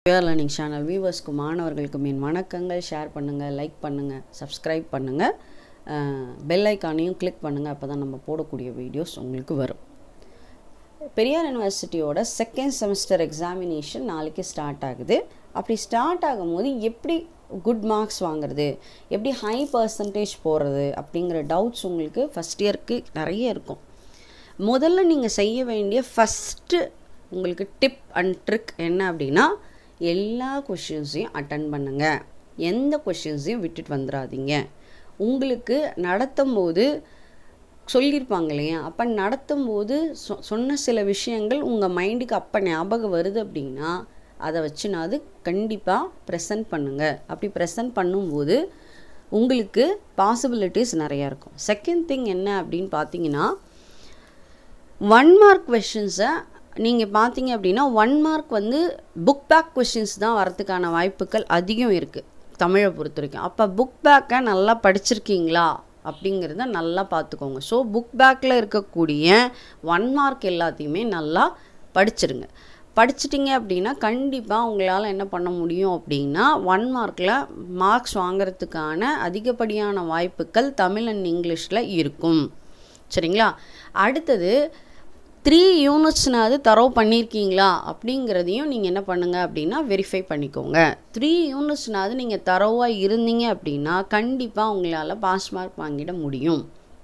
peer learning channel வியூவர்ஸ்க்கு மாணவர்களுக்கு மீன் வணக்கங்கள் share பண்ணுங்கள் லைக் பண்ணுங்கள் சப்ஸ்கிரைப் பண்ணுங்கள் பெல் ஐக்கானையும் கிளிக் பண்ணுங்கள் அப்போ தான் நம்ம போடக்கூடிய வீடியோஸ் உங்களுக்கு வரும் பெரியார் யூனிவர்சிட்டியோட செகண்ட் செமஸ்டர் எக்ஸாமினேஷன் நாளைக்கு ஸ்டார்ட் ஆகுது அப்படி ஸ்டார்ட் ஆகும்போது எப்படி குட் மார்க்ஸ் வாங்குறது எப்படி ஹை பர்சன்டேஜ் போடுறது அப்படிங்கிற டவுட்ஸ் உங்களுக்கு ஃபஸ்ட் இயருக்கு நிறைய இருக்கும் முதல்ல நீங்கள் செய்ய வேண்டிய ஃபஸ்ட்டு உங்களுக்கு டிப் அண்ட் ட்ரிக் என்ன அப்படின்னா எல்லா கொஷின்ஸையும் அட்டன் பண்ணுங்கள் எந்த கொஷின்ஸையும் விட்டுட்டு வந்துடாதீங்க உங்களுக்கு நடத்தும் போது சொல்லியிருப்பாங்க இல்லையா அப்போ நடத்தும் போது சொ சொன்ன சில விஷயங்கள் உங்கள் மைண்டுக்கு அப்போ ஞாபகம் வருது அப்படின்னா அதை வச்சு நான் அது கண்டிப்பாக ப்ரெசன்ட் பண்ணுங்கள் அப்படி ப்ரெசன்ட் பண்ணும்போது உங்களுக்கு பாசிபிலிட்டிஸ் நிறையா இருக்கும் செகண்ட் திங் என்ன அப்படின்னு பார்த்தீங்கன்னா ஒன் மார்க் கொஷின்ஸை நீங்கள் பார்த்தீங்க அப்படின்னா ஒன் மார்க் வந்து புக் பேக் கொஷின்ஸ் தான் வரதுக்கான வாய்ப்புகள் அதிகம் இருக்குது தமிழை பொறுத்த வரைக்கும் அப்போ புக் பேக்கை நல்லா படிச்சிருக்கீங்களா அப்படிங்கிறத நல்லா பார்த்துக்கோங்க ஸோ புக் பேக்கில் இருக்கக்கூடிய ஒன் மார்க் எல்லாத்தையுமே நல்லா படிச்சிருங்க படிச்சிட்டிங்க அப்படின்னா கண்டிப்பாக உங்களால் என்ன பண்ண முடியும் அப்படின்னா ஒன் மார்க்கில் மார்க்ஸ் வாங்குறதுக்கான அதிகப்படியான வாய்ப்புகள் தமிழ் அண்ட் இங்கிலீஷில் இருக்கும் சரிங்களா அடுத்தது த்ரீ யூனிட்ஸ்னாவது தரவு பண்ணியிருக்கீங்களா அப்படிங்கிறதையும் நீங்கள் என்ன பண்ணுங்கள் அப்படின்னா வெரிஃபை பண்ணிக்கோங்க த்ரீ யூனிட்ஸ்னாவது நீங்கள் தரவாக இருந்தீங்க அப்படின்னா கண்டிப்பாக உங்களால் பாஸ் மார்க் வாங்கிட முடியும்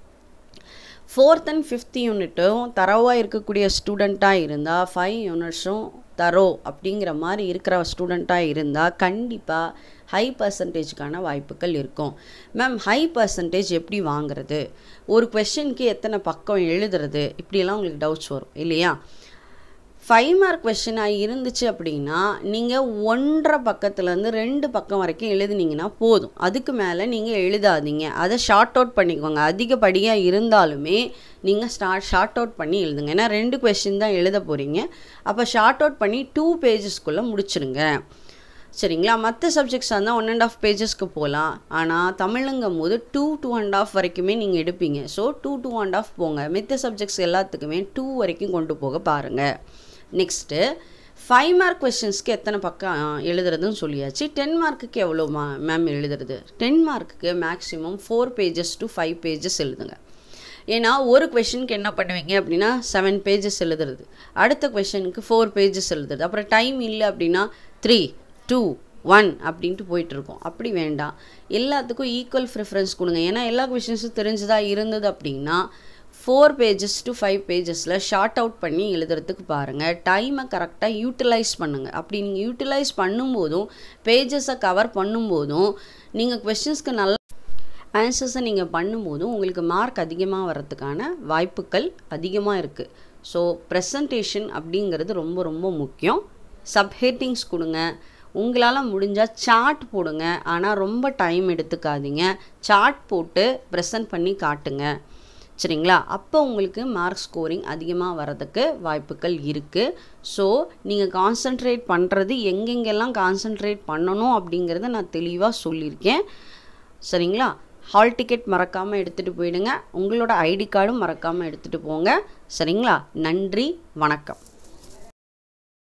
ஃபோர்த் அண்ட் ஃபிஃப்த் யூனிட்டும் தரவாக இருக்கக்கூடிய ஸ்டூடெண்ட்டாக இருந்தால் ஃபைவ் யூனிட்ஸும் தரோ அப்படிங்கிற மாதிரி இருக்கிற ஸ்டூடெண்ட்டாக இருந்தால் கண்டிப்பாக ஹை பர்சன்டேஜ்க்கான வாய்ப்புகள் இருக்கும் மேம் ஹை பர்சன்டேஜ் எப்படி வாங்குறது ஒரு கொஷனுக்கு எத்தனை பக்கம் எழுதுறது இப்படியெல்லாம் உங்களுக்கு டவுட்ஸ் வரும் இல்லையா ஃபைவ் மார்க் கொஷனாக இருந்துச்சு அப்படின்னா நீங்கள் ஒன்றரை பக்கத்துலேருந்து ரெண்டு பக்கம் வரைக்கும் எழுதுனீங்கன்னா போதும் அதுக்கு மேலே நீங்கள் எழுதாதீங்க அதை ஷார்ட் அவுட் பண்ணிக்கோங்க அதிகப்படியாக இருந்தாலுமே நீங்கள் ஸ்டார்ட் ஷார்ட் அவுட் பண்ணி எழுதுங்க ஏன்னா ரெண்டு கொஷின் தான் எழுத போகிறீங்க அப்போ ஷார்ட் அவுட் பண்ணி டூ பேஜஸ்க்குள்ளே முடிச்சிடுங்க சரிங்களா மற்ற சப்ஜெக்ட்ஸாக இருந்தால் ஒன் அண்ட் ஆஃப் பேஜஸ்க்கு போகலாம் ஆனால் தமிழுங்கும் போது டூ டூ அண்ட் ஆஃப் வரைக்குமே நீங்கள் எடுப்பீங்க so two two and half போங்க மித்த சப்ஜெக்ட்ஸ் எல்லாத்துக்குமே டூ வரைக்கும் கொண்டு போக பாருங்கள் நெக்ஸ்ட்டு ஃபைவ் மார்க் கொஷின்ஸ்க்கு எத்தனை பக்கம் எழுதுறதுன்னு சொல்லியாச்சு டென் மார்க்குக்கு எவ்வளோ மா மேம் எழுதுறது டென் மார்க்குக்கு maximum four pages to five pages எழுதுங்க ஏன்னா ஒரு கொஷனுக்கு என்ன பண்ணுவீங்க அப்படின்னா செவன் பேஜஸ் எழுதுறது அடுத்த கொஷனுக்கு ஃபோர் பேஜஸ் எழுதுறது அப்புறம் டைம் இல்லை அப்படின்னா த்ரீ டூ ஒன் அப்படின்ட்டு போயிட்டுருக்கோம் அப்படி வேண்டாம் எல்லாத்துக்கும் ஈக்குவல் ப்ரிஃபரன்ஸ் கொடுங்க ஏன்னா எல்லா கொஷின்ஸும் தெரிஞ்சதாக இருந்தது அப்படின்னா ஃபோர் பேஜஸ் டு ஃபைவ் பேஜஸில் ஷார்ட் அவுட் பண்ணி எழுதுறதுக்கு பாருங்கள் டைமை கரெக்டாக யூட்டிலைஸ் பண்ணுங்கள் அப்படி நீங்கள் யூட்டிலைஸ் பண்ணும்போதும் பேஜஸை கவர் பண்ணும்போதும் நீங்கள் கொஷின்ஸ்க்கு நல்ல ஆன்சர்ஸை நீங்கள் பண்ணும்போதும் உங்களுக்கு மார்க் அதிகமாக வர்றதுக்கான வாய்ப்புகள் அதிகமாக இருக்குது ஸோ ப்ரெசன்டேஷன் அப்படிங்கிறது ரொம்ப ரொம்ப முக்கியம் சப்ஹெட்டிங்ஸ் கொடுங்க உங்களால் முடிஞ்சால் சார்ட் போடுங்க ஆனால் ரொம்ப டைம் எடுத்துக்காதீங்க சார்ட் போட்டு ப்ரெசன்ட் பண்ணி காட்டுங்க சரிங்களா அப்போ உங்களுக்கு மார்க் ஸ்கோரிங் அதிகமாக வர்றதுக்கு வாய்ப்புகள் இருக்குது ஸோ நீங்கள் கான்சன்ட்ரேட் பண்ணுறது எங்கெங்கெல்லாம் கான்சன்ட்ரேட் பண்ணணும் அப்படிங்கிறத நான் தெளிவாக சொல்லியிருக்கேன் சரிங்களா ஹால் டிக்கெட் மறக்காமல் எடுத்துகிட்டு போயிடுங்க உங்களோட ஐடி கார்டும் மறக்காமல் எடுத்துகிட்டு போங்க சரிங்களா நன்றி வணக்கம்